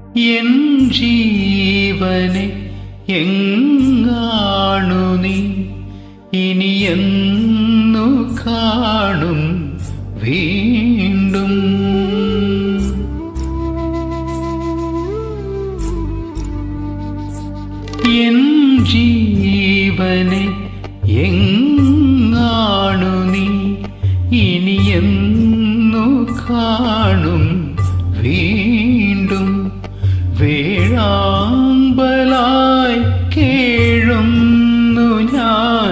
N ജീവനെ എങ്ങാണു നീ ഇനി എന്നു കാണും വീണ്ടും എൻ ജീവനെ എങ്ങാണു നീ ഇനി എന്നു കാണും വീണ്ടും വേഴാമ്പലായി കേഴുന്നു ഞാൻ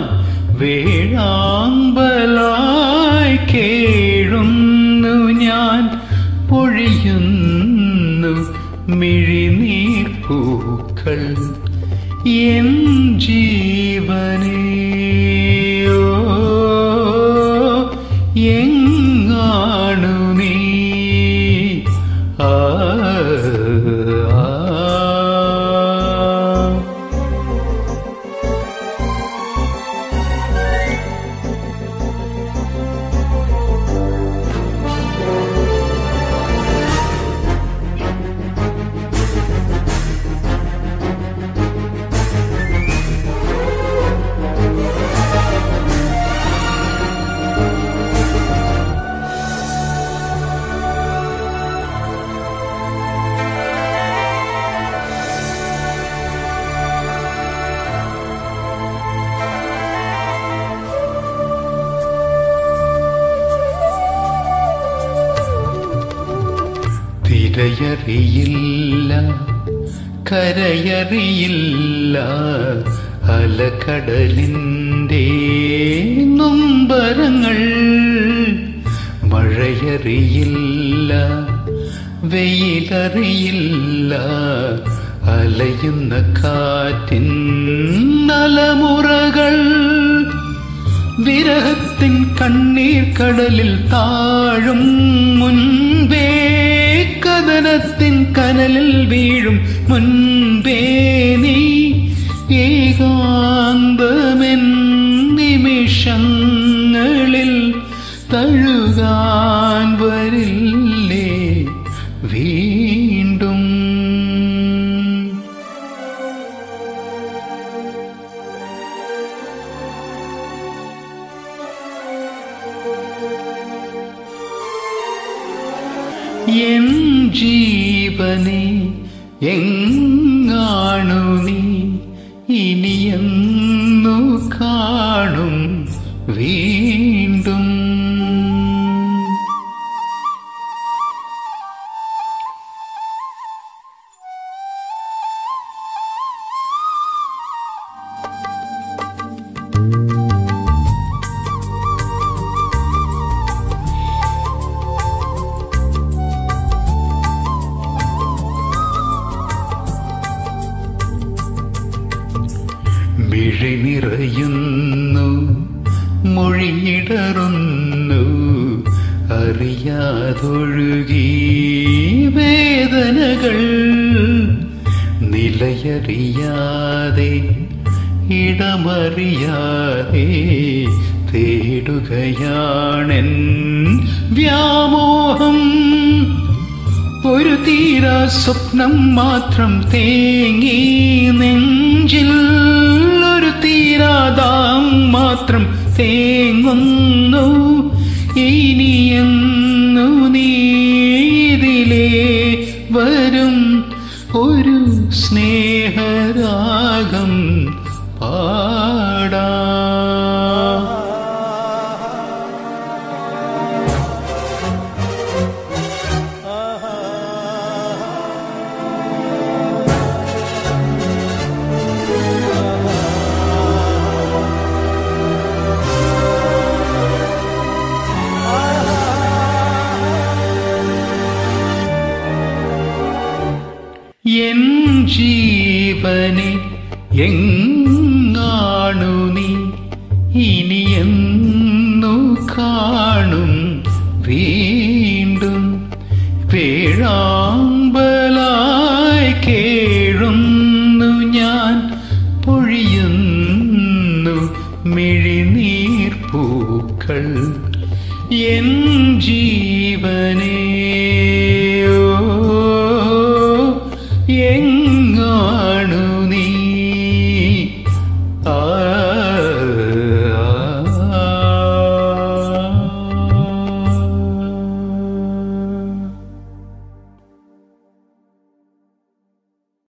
വേഴാമ്പലായി കേഴുന്നു ഞാൻ പൊഴിയുന്നു മിഴിനീർ പൂക്കൾ എൻ ജീവനേ ഓ, എങ്ങാണു നീ ആ ആ. തിരയറിയില്ല കരയറിയില്ല അലകടലിൻ്റെ നൊമ്പരങ്ങൾ മഴയറിയില്ല വെയിലറിയില്ല അലയുന്ന കാറ്റിൻ നലമുറകൾ വിരഹത്തിൻ കണ്ണീർ കടലിൽ താഴും മുൻപേ കഥനത്തിൻ കനലിൽ വീഴും മുൻപേ നീ ഏകാന്തമെൻ നിമിഷങ്ങളിൽ തഴുകാൻ വരില്ലേ വീണ്ടും എൻ ജീവനെ എങ്ങാണു നീ ഇനിയെന്നു കാണും വീണ്ടും മിഴി നിറയുന്നു മൊഴിയിടറുന്നു അറിയാതൊഴുകി വേദനകൾ നിലയറിയാതെ ഇടമറിയാതെ തേടുകയാണെൻ വ്യാമോഹം ഒരു തീരാ സ്വപ്നം മാത്രം തേങ്ങി നെഞ്ചിൽ ഒരു തീരാതാം മാത്രം തേങ്ങുന്നു ഇനിയെന്നു നീതിലേ വരും ഒരു സ്നേഹരാഗം പാടാ എൻ ജീവനെ എങ്ങാണു നീ ഇനിയെന്നു കാണും വീണ്ടും വേഴാമ്പലായി കേഴുന്നു ഞാൻ പൊഴിയുന്നു മിഴിനീർ പൂക്കൾ എൻ ജീവനേ